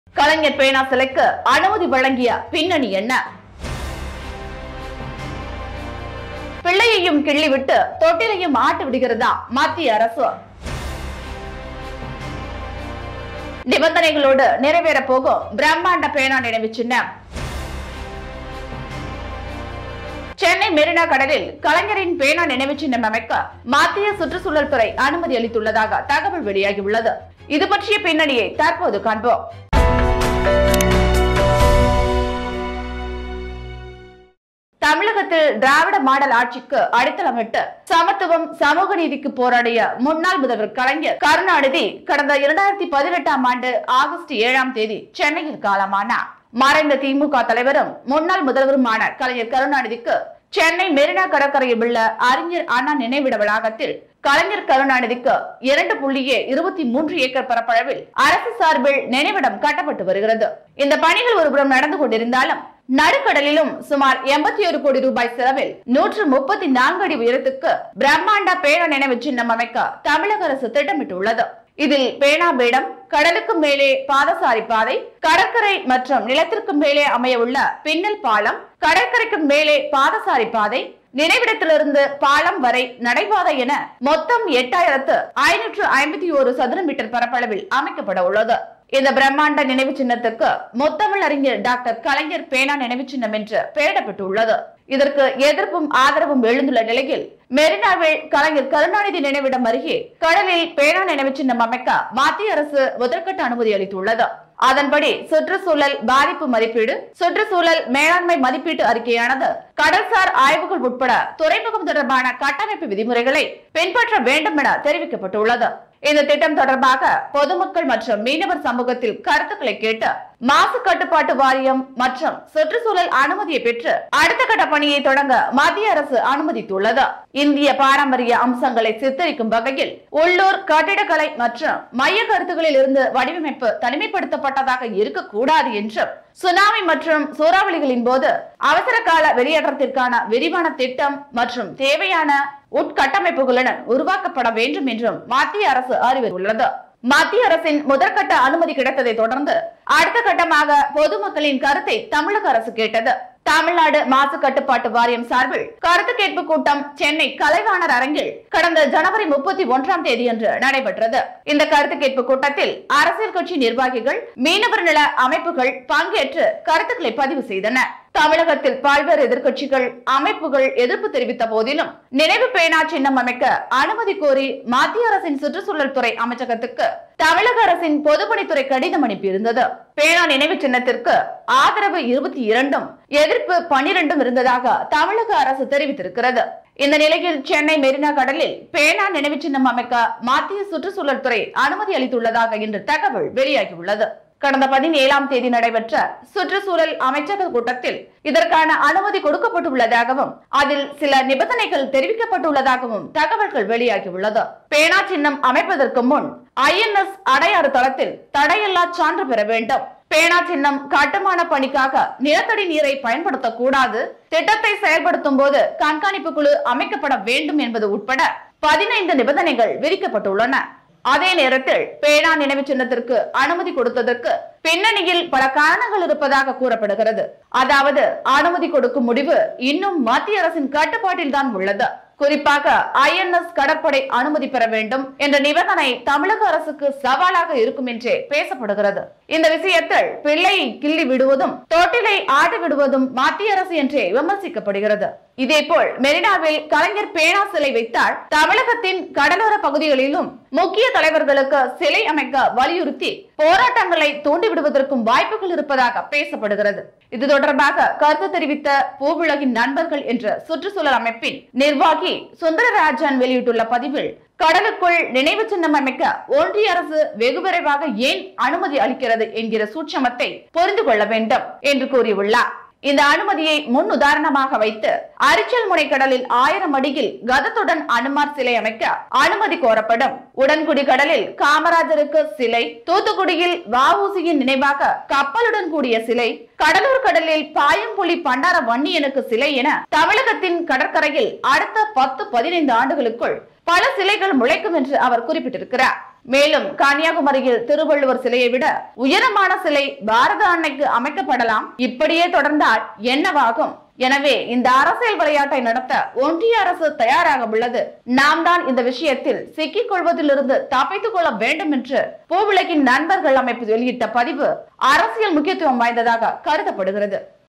கலைஞர் பேனா சிலைக்கு அனுமதி வழங்கிய பின்னணி என்ன பிள்ளையையும் கிள்ளிவிட்டு தொட்டிலையும் ஆட்டு விடுகிறதா மத்திய அரசு நிபந்தனைகளோடு நிறைவேற போகும் பிரம்மாண்ட பேனா நினைவு சின்னம் சென்னை மெரினா கடலில் கலைஞரின் பேனா நினைவு சின்னம் அமைக்க மத்திய சுற்றுச்சூழல் துறை அனுமதி அளித்துள்ளதாக தகவல் வெளியாகியுள்ளது இது பற்றிய பின்னணியை தற்போது காண்போம் தமிழகத்தில் திராவிட மாடல் ஆட்சிக்கு அடித்தளமிட்டு சமத்துவம் சமூக நீதிக்கு போராடிய முன்னாள் முதல்வர் கலைஞர் கருணாநிதி கடந்த இரண்டாயிரத்தி பதினெட்டாம் ஆண்டு ஆகஸ்ட் ஏழாம் தேதி சென்னையில் காலமானார் மறைந்த திமுக தலைவரும் முன்னாள் முதல்வருமான கலைஞர் கருணாநிதிக்கு சென்னை மெரினா கடற்கரையில் உள்ள அறிஞர் அண்ணா நினைவிட வளாகத்தில் கலைஞர் கருணாநிதிக்கு இரண்டு புள்ளியே இருபத்தி மூன்று ஏக்கர் பரப்பளவில் அரசு சார்பில் நினைவிடம் கட்டப்பட்டு வருகிறது இந்த பணிகள் ஒருபுறம் நடந்து கொண்டிருந்தாலும் நடுக்கடலிலும் சுமார் எண்பத்தி ஒரு கோடி ரூபாய் செலவில் நூற்று முப்பத்தி நான்கு அடி உயரத்துக்கு பிரம்மாண்ட பேனா நினைவு சின்னம் அமைக்க தமிழக அரசு திட்டமிட்டுள்ளது இதில் பேனா பீடம் கடலுக்கு மேலே பாதசாரி பாதை கடற்கரை மற்றும் நிலத்திற்கு மேலே அமைய உள்ள பின்னல் பாலம் கடற்கரைக்கு மேலே பாதசாரி பாதை நினைவிடத்திலிருந்து பாலம் வரை நடைபாதை என மொத்தம் எட்டாயிரத்து ஐநூற்று ஐம்பத்தி ஒரு சதுர மீட்டர் பரப்பளவில் அமைக்கப்பட உள்ளது இந்த பிரம்மாண்ட நினைவு சின்னத்துக்கு முத்தமிழ் அறிஞர் டாக்டர் கலைஞர் பேனா நினைவு சின்னம் என்று பெயரிடப்பட்டுள்ளது இதற்கு எதிர்ப்பும் ஆதரவும் எழுந்துள்ள நிலையில் மெரினாவில் கலைஞர் கருணாநிதி நினைவிடம் அருகே கடலில் பேனா நினைவு சின்னம் அமைக்க மத்திய அரசு முதற்கட்ட அனுமதி அளித்துள்ளது அதன்படி சுற்றுச்சூழல் பாதிப்பு மதிப்பீடு சுற்றுச்சூழல் மேலாண்மை மதிப்பீட்டு அறிக்கையானது கடல்சார் ஆய்வுகள் உட்பட துறைமுகம் தொடர்பான கட்டமைப்பு விதிமுறைகளை பின்பற்ற வேண்டும் என தெரிவிக்கப்பட்டுள்ளது இந்த திட்டம் தொடர்பாக பொதுமக்கள் மற்றும் மீனவர் சமூகத்தில் கருத்துக்களை கேட்டு மாசு கட்டுப்பாட்டு வாரியம் மற்றும் சுற்றுச்சூழல் அனுமதியை பெற்று அடுத்த கட்ட பணியை தொடங்க மத்திய அரசு அனுமதித்துள்ளது இந்திய பாரம்பரிய அம்சங்களை சித்தரிக்கும் வகையில் உள்ளூர் கட்டிடக்கலை மற்றும் மைய கருத்துகளில் இருந்து வடிவமைப்பு தனிமைப்படுத்தப்பட்டதாக இருக்கக்கூடாது என்றும் சுனாமி மற்றும் சூறாவளிகளின் போது அவசர கால வெளியேற்றத்திற்கான விரிவான திட்டம் மற்றும் தேவையான உட்கட்டமைப்புகளுடன் உருவாக்கப்பட வேண்டும் என்றும் மத்திய அரசு அறிவித்துள்ளது மத்திய அரசின் முதற்கட்ட அனுமதி கிடைத்ததை தொடர்ந்து அடுத்த கட்டமாக பொதுமக்களின் கருத்தை தமிழக அரசு கேட்டது தமிழ்நாடு மாசு கட்டுப்பாட்டு வாரியம் சார்பில் கருத்து கேட்பு கூட்டம் சென்னை கலைவாணர் அரங்கில் கடந்த ஜனவரி முப்பத்தி ஒன்றாம் தேதியன்று நடைபெற்றது இந்த கருத்து கேட்பு கூட்டத்தில் அரசியல் கட்சி நிர்வாகிகள் மீனவர் நல அமைப்புகள் பங்கேற்று கருத்துக்களை பதிவு செய்தன தமிழகத்தில் பல்வேறு எதிர்க்கட்சிகள் அமைப்புகள் எதிர்ப்பு தெரிவித்த போதிலும் நினைவு பேனா சின்னம் அமைக்க அனுமதி கோரி மத்திய அரசின் சுற்றுச்சூழல் துறை அமைச்சகத்துக்கு தமிழக அரசின் பொதுப்பணித்துறை கடிதம் அனுப்பியிருந்தது பேனா நினைவு சின்னத்திற்கு ஆதரவு இருபத்தி இரண்டும் எதிர்ப்பு பனிரெண்டும் இருந்ததாக தமிழக அரசு தெரிவித்திருக்கிறது இந்த நிலையில் சென்னை மெரினா கடலில் பேனா நினைவு சின்னம் அமைக்க மத்திய சுற்றுச்சூழல் துறை அனுமதி அளித்துள்ளதாக இன்று தகவல் வெளியாகியுள்ளது கடந்த பதினேழாம் தேதி நடைபெற்ற சுற்றுச்சூழல் அமைச்சக கூட்டத்தில் இதற்கான அனுமதி கொடுக்கப்பட்டுள்ளதாகவும் அதில் சில நிபந்தனைகள் தெரிவிக்கப்பட்டுள்ளதாகவும் தகவல்கள் வெளியாகியுள்ளது பேனா சின்னம் அமைப்பதற்கு முன் ஐஎன்எஸ் அடையாறு தளத்தில் தடையில்லா சான்று பெற வேண்டும் பேனா சின்னம் கட்டுமான பணிக்காக நிலத்தடி நீரை பயன்படுத்தக்கூடாது திட்டத்தை செயல்படுத்தும் போது கண்காணிப்பு குழு அமைக்கப்பட வேண்டும் என்பது உட்பட பதினைந்து நிபந்தனைகள் விதிக்கப்பட்டுள்ளன அதே நேரத்தில் பேனா நினைவு சின்னத்திற்கு அனுமதி கொடுத்ததற்கு பின்னணியில் பல காரணங்கள் இருப்பதாக கூறப்படுகிறது அதாவது அனுமதி கொடுக்கும் முடிவு இன்னும் மத்திய அரசின் கட்டுப்பாட்டில் தான் உள்ளது குறிப்பாக ஐஎன்எஸ் கடற்படை அனுமதி பெற வேண்டும் என்ற நிபந்தனை தமிழக அரசுக்கு சவாலாக இருக்கும் என்றே பேசப்படுகிறது இந்த விஷயத்தில் பிள்ளையை கிள்ளி விடுவதும் தொட்டிலை ஆட விடுவதும் மத்திய அரசு என்றே விமர்சிக்கப்படுகிறது இதேபோல் மெரினாவில் கலைஞர் பேனா சிலை வைத்தால் தமிழகத்தின் கடலோர பகுதிகளிலும் முக்கிய தலைவர்களுக்கு சிலை அமைக்க வலியுறுத்தி போராட்டங்களை தூண்டிவிடுவதற்கும் வாய்ப்புகள் இருப்பதாக பேசப்படுகிறது இது தொடர்பாக கருத்து தெரிவித்த பூவுலகின் நண்பர்கள் என்ற சுற்றுச்சூழல் அமைப்பின் நிர்வாகி சுந்தரராஜன் வெளியிட்டுள்ள பதிவில் கடலுக்குள் நினைவு சின்னம் அமைக்க ஒன்றிய அரசு வெகு விரைவாக ஏன் அனுமதி அளிக்கிறது என்கிற சூட்சமத்தை புரிந்து கொள்ள வேண்டும் என்று கூறியுள்ளார் இந்த அனுமதியை முன் உதாரணமாக வைத்து அரிச்சல் முனை கடலில் ஆயிரம் அடியில் கதத்துடன் அனுமார் சிலை அமைக்க அனுமதி கோரப்படும் உடன்குடி கடலில் காமராஜருக்கு சிலை தூத்துக்குடியில் வஉசியின் நினைவாக கப்பலுடன் கூடிய சிலை கடலூர் கடலில் பாயம்புலி பண்டார வன்னியனுக்கு சிலை என தமிழகத்தின் கடற்கரையில் அடுத்த பத்து பதினைந்து ஆண்டுகளுக்குள் பல சிலைகள் முளைக்கும் என்று அவர் குறிப்பிட்டிருக்கிறார் மேலும் கன்னியாகுமரியில் திருவள்ளுவர் சிலையை விட உயரமான சிலை பாரத அன்னைக்கு அமைக்கப்படலாம் இப்படியே தொடர்ந்தால் என்னவாகும் எனவே இந்த அரசியல் விளையாட்டை நடத்த ஒன்றிய அரசு தயாராக உள்ளது நாம் தான் இந்த விஷயத்தில் சிக்கிக் கொள்வதிலிருந்து தப்பித்துக் கொள்ள வேண்டும் என்று பூவிளக்கின் நண்பர்கள் அமைப்பு வெளியிட்ட பதிவு அரசியல் முக்கியத்துவம் வாய்ந்ததாக கருதப்படுகிறது